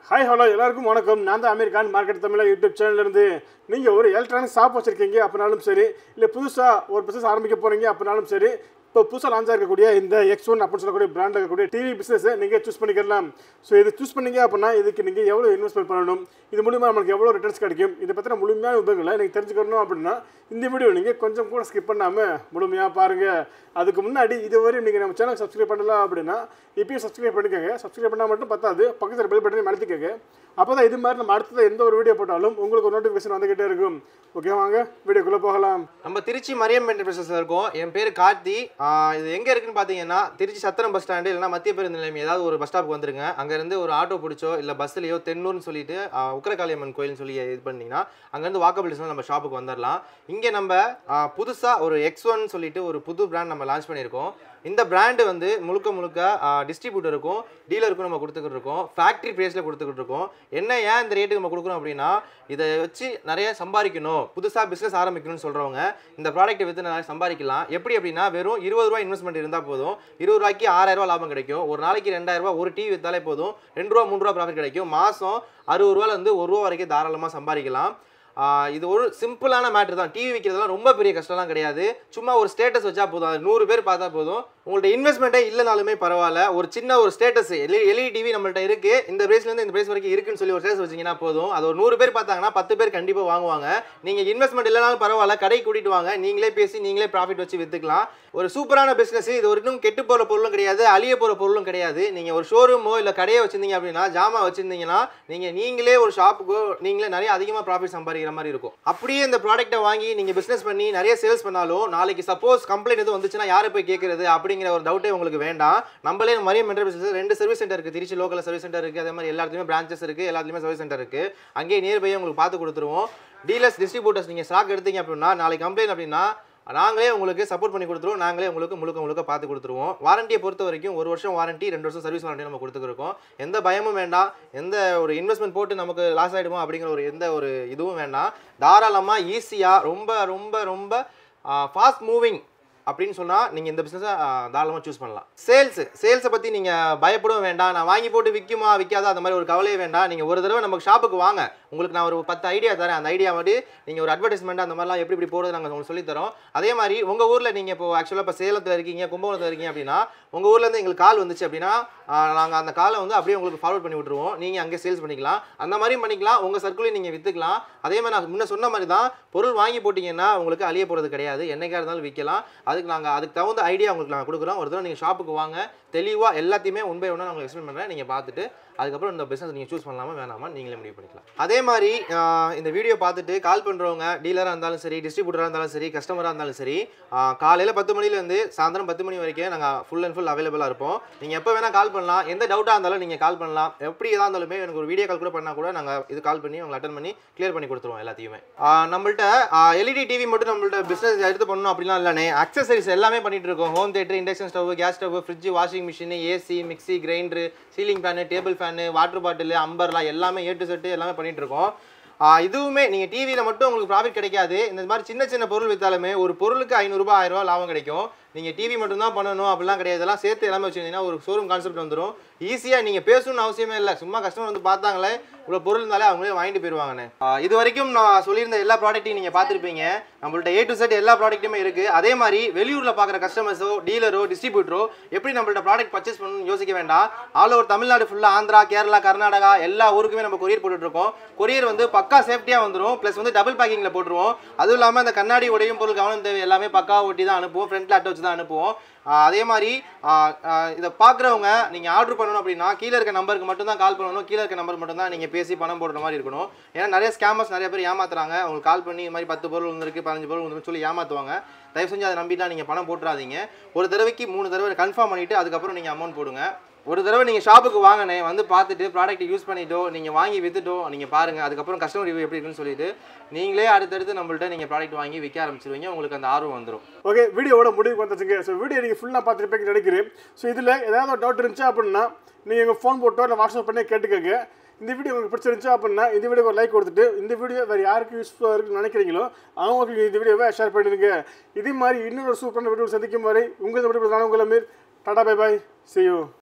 hi hello எல்லாருக்கும் வணக்கம் நான் தான் அமெரிக்கான் மார்க்கெட் தமிழா யூடியூப் சேனல்லேருந்து நீங்கள் ஒரு எலக்ட்ரானிக் ஷாப் வச்சுருக்கீங்க அப்படின்னாலும் சரி இல்லை புதுசாக ஒரு பிஸ்னஸ் ஆரம்பிக்க போகிறீங்க அப்படின்னாலும் சரி இப்போ புதுசாக லான்ச் இருக்கக்கூடிய இந்த எக்ஸ் ஒன் அப்படின்னு சொல்லக்கூடிய பிராண்ட் இருக்கக்கூடிய டிவி பிஸ்னஸை நீங்கள் சூஸ் பண்ணிக்கலாம் ஸோ இது சூஸ் பண்ணீங்க அப்படின்னா இதுக்கு நீங்கள் எவ்வளோ இன்வெஸ்ட்மெண்ட் பண்ணணும் இது மூலிமா நமக்கு எவ்வளோ ரிட்டர்ன்ஸ் கிடைக்கும் இதை பற்றின முழுமையான விவரங்களை நீங்கள் தெரிஞ்சுக்கணும் அப்படின்னா இந்த வீடியோ நீங்கள் கொஞ்சம் கூட ஸ்கிப் பண்ணாமல் முழுமையாக பாருங்கள் அதுக்கு முன்னாடி இதுவரை நீங்கள் நம்ம சேனல் சப்ஸ்கிரைப் பண்ணலாம் அப்படின்னா இப்பயும் சப்ஸ்கிரைப் பண்ணிக்கோங்க சப்ஸ்கிரைப் பண்ணால் மட்டும் பத்தாது பக்கத்தில் பெல் பட்டனையும் அழுத்திக்கோங்க அப்போ தான் இது மாதிரி நம்ம அடுத்தது எந்த ஒரு வீடியோ போட்டாலும் உங்களுக்கு ஒரு நோட்டிஃபிகேஷன் வந்துக்கிட்டே இருக்கும் ஓகே வாங்க வீடியோக்குள்ளே போகலாம் நம்ம திருச்சி மரியம் என்டர்பிரைசஸ்ல இருக்கோம் என் பேர் கார்த்தி ஆஹ் இது எங்க இருக்குன்னு பாத்தீங்கன்னா திருச்சி சத்திரம் பஸ் ஸ்டாண்டு இல்லைன்னா மத்திய பேருந்து நிலையம் ஏதாவது ஒரு பஸ் ஸ்டாப்புக்கு வந்துருங்க அங்க இருந்து ஒரு ஆட்டோ பிடிச்சோ இல்ல பஸ்லயோ தென்னூர்னு சொல்லிட்டு ஆஹ் உக்கிரகாளியம்மன் கோயில்னு சொல்லி இது பண்ணீங்கன்னா அங்கேருந்து வாக்கபிள் டிஸ்டன்ஸ் நம்ம ஷாப்புக்கு வந்துடலாம் இங்கே நம்ம ஆஹ் புதுசா ஒரு எக்ஸ் ஒன் சொல்லிட்டு ஒரு புது பிராண்ட் நம்ம லான்ச் பண்ணியிருக்கோம் இந்த பிராண்டு வந்து முழுக்க முழுக்க டிஸ்ட்ரிபியூட்டருக்கும் டீலருக்கும் நம்ம கொடுத்துக்கிட்டு இருக்கோம் ஃபேக்ட்ரி ப்ரைஸில் கொடுத்துக்கிட்டு இருக்கோம் என்ன ஏன் இந்த ரேட்டுக்கு நம்ம கொடுக்குறோம் அப்படின்னா இதை வச்சு நிறைய சம்பாதிக்கணும் புதுசாக பிஸ்னஸ் ஆரம்பிக்கணும்னு சொல்கிறவங்க இந்த ப்ராடக்ட்டை விற்று நிறைய சம்பாதிக்கலாம் எப்படி அப்படின்னா வெறும் இருபது ரூபாய் இன்வெஸ்ட்மெண்ட் இருந்தால் போதும் இருபது ரூபாய்க்கு ஆறாயிரம் ரூபாய் லாபம் கிடைக்கும் ஒரு நாளைக்கு ரெண்டாயிரம் ரூபாய் ஒரு டிவி விற்றாலே போதும் ரெண்டு ரூபா மூணு ரூபா ப்ராஃபிட் கிடைக்கும் மாதம் அறுபது ரூபாலேருந்து ஒரு ரூபா வரைக்கும் தாராளமாக சம்பாதிக்கலாம் ஆஹ் இது ஒரு சிம்பிளான மேட்ரு தான் டிவி விற்கிறதுலாம் ரொம்ப பெரிய கஷ்டம்லாம் கிடையாது சும்மா ஒரு ஸ்டேட்டஸ் வச்சா போதும் அது நூறு பேர் பார்த்தா போதும் உங்கள்ட்ட இன்வெஸ்ட்மெண்ட்டே இல்லைனாலுமே பரவாயில்ல ஒரு சின்ன ஒரு ஸ்டேட்டஸ் எல்இ எல்இடி டிவி நம்மள்ட்ட இருக்கு இந்த பிரைஸ்லேருந்து இந்த பிரைஸ் வரைக்கும் இருக்குன்னு சொல்லி ஒரு ஸ்டேட்டஸ் வச்சீங்கன்னா போதும் அது ஒரு நூறு பேர் பார்த்தாங்கன்னா பத்து பேர் கண்டிப்பாக வாங்குவாங்க நீங்கள் இன்வெஸ்ட்மெண்ட் இல்லைனாலும் பரவாயில்ல கடை கூட்டிட்டு வாங்க நீங்களே பேசி நீங்களே ப்ராஃபிட் வச்சு விற்றுக்கலாம் ஒரு சூப்பரான பிஸ்னஸ் இது ஒரு இன்னும் கெட்டு போகிற பொருளும் கிடையாது அழிய போகிற பொருளும் கிடையாது நீங்கள் ஒரு ஷோரூமோ இல்லை கடையை வச்சிருந்தீங்க அப்படின்னா ஜாமா வச்சிருந்தீங்கன்னா நீங்கள் நீங்களே ஒரு ஷாப்புக்கோ நீங்களே நிறைய அதிகமாக ப்ராஃபிட் சம்பாதிக்கிற மாதிரி இருக்கும் அப்படியே இந்த ப்ராடக்ட்டை வாங்கி நீங்கள் பிஸ்னஸ் பண்ணி நிறைய சேல்ஸ் பண்ணாலும் நாளைக்கு சப்போஸ் கம்ப்ளைண்ட் எதுவும் வந்துச்சுன்னா யாரை போய் கேட்குறது அப்படிங்கிற ஒரு டவுட்டே உங்களுக்கு வேண்டாம் நம்மளே மரியம் என்டர்பிரைசஸ் ரெண்டு சர்வீஸ் சென்டர் இருக்குது திருச்சி லோக்கல் சர்வீஸ் சென்டர் இருக்குது அதே மாதிரி எல்லாத்துலேயுமே பிரான்ச்சஸ் இருக்குது எல்லாத்துலேயுமே சர்வீஸ் சென்டர் இருக்குது அங்கேயே நியர்பை உங்களுக்கு பார்த்து கொடுத்துருவோம் டீலர்ஸ் டிஸ்ட்ரிபியூட்டர்ஸ் நீங்கள் ஸ்டாக் எடுத்தீங்க அப்படின்னா நாளைக்கு கம்ப்ளைண்ட் அப்படின்னா நாங்களே உங்களுக்கு சப்போர்ட் பண்ணி கொடுத்துருவோம் நாங்களே உங்களுக்கு முழுக்க முழுக்க பார்த்து கொடுத்துருவோம் வாரண்டியை பொறுத்த வரைக்கும் ஒரு வருஷம் வாரண்டி ரெண்டு வருஷம் சர்வீஸ் வாரண்டி நம்ம கொடுத்துருக்கோம் எந்த பயமும் வேண்டாம் எந்த ஒரு இன்வெஸ்ட்மெண்ட் போட்டு நமக்கு லாஸ் ஆகிடுமோ அப்படிங்கிற ஒரு எந்த ஒரு இதுவும் வேண்டாம் தாராளமாக ஈஸியாக ரொம்ப ரொம்ப ரொம்ப ஃபாஸ்ட் மூவிங் அப்படின்னு சொன்னால் நீங்கள் இந்த பிஸ்னஸை தாராளமாக சூஸ் பண்ணலாம் சேல்ஸ் சேல்ஸை பற்றி நீங்கள் பயப்படவும் வேண்டாம் நான் வாங்கி போட்டு விற்குமா விற்காதா அந்த மாதிரி ஒரு கவலையே வேண்டாம் நீங்கள் ஒரு தடவை நம்ம ஷாப்புக்கு வாங்க உங்களுக்கு நான் ஒரு பத்து ஐடியா தரேன் அந்த ஐடியா வந்து நீங்கள் ஒரு அட்வர்டைஸ்மெண்ட் அந்த மாதிரிலாம் எப்படி இப்படி போடுறது நாங்கள் உங்களுக்கு சொல்லித் தரோம் அதே மாதிரி உங்கள் ஊரில் நீங்கள் இப்போ ஆக்சுவலாக இப்போ சேலத்தில் இருக்கீங்க கும்பகோணத்தில் இருக்கீங்க அப்படின்னா உங்கள் ஊர்லேருந்து எங்களுக்கு கால் வந்துச்சு அப்படின்னா நாங்கள் அந்த காலை வந்து அப்படியே உங்களுக்கு ஃபார்வர்ட் பண்ணி விட்ருவோம் நீங்கள் அங்கே சேல்ஸ் பண்ணிக்கலாம் அந்த மாதிரியும் பண்ணிக்கலாம் உங்கள் சர்க்கிளையும் நீங்கள் விற்றுக்கலாம் அதே மாதிரி நான் முன்ன சொன்ன மாதிரி தான் பொருள் வாங்கி போட்டிங்கன்னா உங்களுக்கு அழிய போகிறது கிடையாது என்னைக்காக இருந்தாலும் விற்கலாம் அதுக்கு நாங்கள் அதுக்கு தகுந்த ஐடியா உங்களுக்கு நாங்கள் கொடுக்குறோம் ஒரு தடவை நீங்கள் ஷாப்புக்கு வாங்க தெளிவாக எல்லாத்தையுமே ஒன் பை ஒன்னாக நாங்கள் எக்ஸ்பிளைன் பண்ணுறேன் நீங்கள் பார்த்துட்டு அதுக்கப்புறம் இந்த பிஸ்னஸ் நீங்கள் சூஸ் பண்ணலாமா வேணாமா நீங்களே முடிவு பண்ணிக்கலாம் அதே மாதிரி ஆஹ் இந்த வீடியோ பார்த்துட்டு கால் பண்ணுறவங்க டீலராக இருந்தாலும் சரி டிஸ்ட்ரிபியூட்டராக இருந்தாலும் சரி கஸ்டமராக இருந்தாலும் சரி காலையில் பத்து மணிலேருந்து சாயந்தரம் பத்து மணி வரைக்கும் நாங்கள் ஃபுல் அண்ட் ஃபுல் அவைலபிளாக இருப்போம் நீங்கள் எப்போ வேணால் கால் பண்ணலாம் எந்த டவுட்டாக இருந்தாலும் நீங்கள் கால் பண்ணலாம் எப்படி எதாக இருந்தாலுமே எனக்கு ஒரு வீடியோ கால் கூட பண்ணால் கூட நாங்கள் இது கால் பண்ணி உங்களை அட்டன் பண்ணி கிளியர் பண்ணி கொடுத்துருவோம் எல்லாத்தையுமே ஆஹ் நம்மள்ட்ட எல்இடி டிவி மட்டும் நம்மள்ட்ட பிஸ்னஸ் எடுத்து பண்ணணும் அப்படிலாம் இல்லைனே அக்சசரிஸ் எல்லாமே பண்ணிட்டு இருக்கோம் home theatre induction stove gas stove fridge washing machine AC mixie grinder ceiling fan table fan water bottle umbrella எல்லாமே ஏ டு செட்டு எல்லாமே பண்ணிட்டு இருக்கோம் ஆஹ் இதுவுமே நீங்கள் டிவியில் மட்டும் உங்களுக்கு ப்ராஃபிட் கிடைக்காது இந்த மாதிரி சின்ன சின்ன பொருள் விற்றாலுமே ஒரு பொருளுக்கு ஐநூறுரூபா ஆயிரரூபா லாபம் கிடைக்கும் நீங்கள் டிவி மட்டும் தான் பண்ணணும் அப்படிலாம் கிடையாது இதெல்லாம் சேர்த்து எல்லாமே வச்சுருந்தீங்கன்னா ஒரு ஷோரூம் கான்செப்ட் வந்துடும் ஈஸியாக நீங்கள் பேசணும்னு அவசியமே இல்லை சும்மா கஸ்டமர் வந்து பார்த்தாங்களே இவ்வளோ பொருள் இருந்தாலே அவங்களே வாங்கிட்டு போயிடுவாங்கண்ணே ஆஹ் இது வரைக்கும் நான் சொல்லியிருந்த எல்லா ப்ராடக்ட்டையும் நீங்கள் பார்த்துருப்பீங்க நம்மள்ட்ட ஏ டு செட் எல்லா ப்ராடக்ட்டுமே இருக்குது அதே மாதிரி வெளியூரில் பார்க்குற கஸ்டமர்ஸோ டீலரோ டிஸ்ட்ரிபியூட்டரோ எப்படி நம்மள்ட்ட ப்ராடக்ட் பர்ச்சேஸ் பண்ணணும்னு யோசிக்க வேண்டாம் ஆல் ஓவர் தமிழ்நாடு ஃபுல்லாக ஆந்திரா கேரளா கர்நாடகா எல்லா ஊருக்குமே நம்ம கொரியர் போட்டுட்ருக்கோம் கொரியர் வந்து பக்கா சேஃப்டியாக வந்துடும் ப்ளஸ் வந்து டபுள் பேக்கிங்கில் போட்டுருவோம் அதுவும் இல்லாமல் அந்த கண்ணாடி உடையும் பொருள் கவனம் தேவை எல்லாமே பக்கா ஒட்டி தான் அனுப்புவோம் ஃப்ரண்ட்டில் அட்டை வச்சு தான் அனுப்புவோம் ஆஹ் அதே மாதிரி ஆஹ் ஆஹ் இதை பார்க்குறவங்க நீங்கள் ஆர்டர் பண்ணணும் அப்படின்னா கீழே இருக்க நம்பருக்கு மட்டும் தான் கால் பண்ணணும் கீழே இருக்க நம்பர் மட்டும் தான் நீங்கள் பேசி பணம் போடுற மாதிரி இருக்கணும் ஏன்னா நிறைய ஸ்கேமர்ஸ் நிறைய பேர் ஏமாத்துறாங்க உங்களுக்கு கால் பண்ணி இந்த மாதிரி பத்து பொருள் வந்துருக்கு பதினஞ்சு பொருள் வந்துருக்கு சொல்லி ஏமாற்றுவாங்க தயவு செஞ்சு அதை நம்பிலாம் நீங்கள் பணம் போட்டுறாதீங்க ஒரு தடவைக்கு மூணு தடவை கன்ஃபார்ம் பண்ணிவிட்டு அதுக்கப்புறம் நீங்கள் அமௌண்ட் போடுங்க ஒரு தடவை நீங்கள் ஷாப்புக்கு வாங்கினே வந்து பார்த்துட்டு ப்ராடக்ட் யூஸ் பண்ணிட்டோ நீங்கள் வாங்கி வித்துட்டோ நீங்கள் பாருங்கள் அதுக்கப்புறம் கஸ்டமர் ரிவ்யூ எப்படி இருக்குன்னு சொல்லிட்டு நீங்களே அடுத்தடுத்து நம்மள்ட்ட நீங்கள் ப்ராடக்ட் வாங்கி விற்க ஆரம்பிச்சிருவீங்க உங்களுக்கு அந்த ஆர்வம் வந்துடும் ஓகே வீடியோவோட முடிவுக்கு வந்துச்சுங்க ஸோ வீடியோ நீங்கள் ஃபுல்லாக பார்த்துருப்பீங்கன்னு நினைக்கிறேன் ஸோ இதில் ஏதாவது ஒரு டவுட் இருந்துச்சு அப்படின்னா நீங்கள் எங்கள் ஃபோன் போட்டோ இல்லை வாட்ஸ்அப் பண்ணி கேட்டுக்கோங்க இந்த வீடியோ உங்களுக்கு பிடிச்சிருந்துச்சு அப்படின்னா இந்த வீடியோக்கு ஒரு லைக் கொடுத்துட்டு இந்த வீடியோ வேறு யாருக்கு யூஸ்ஃபுல்லாக இருக்குன்னு நினைக்கிறீங்களோ அவங்களுக்கு இந்த வீடியோவை ஷேர் பண்ணிடுங்க இதே மாதிரி இன்னொரு சூப்பரான வீடியோ சந்திக்கும் வரை உங்கள் வீடியோ நான் உங்களை மீர் tata bye bye see you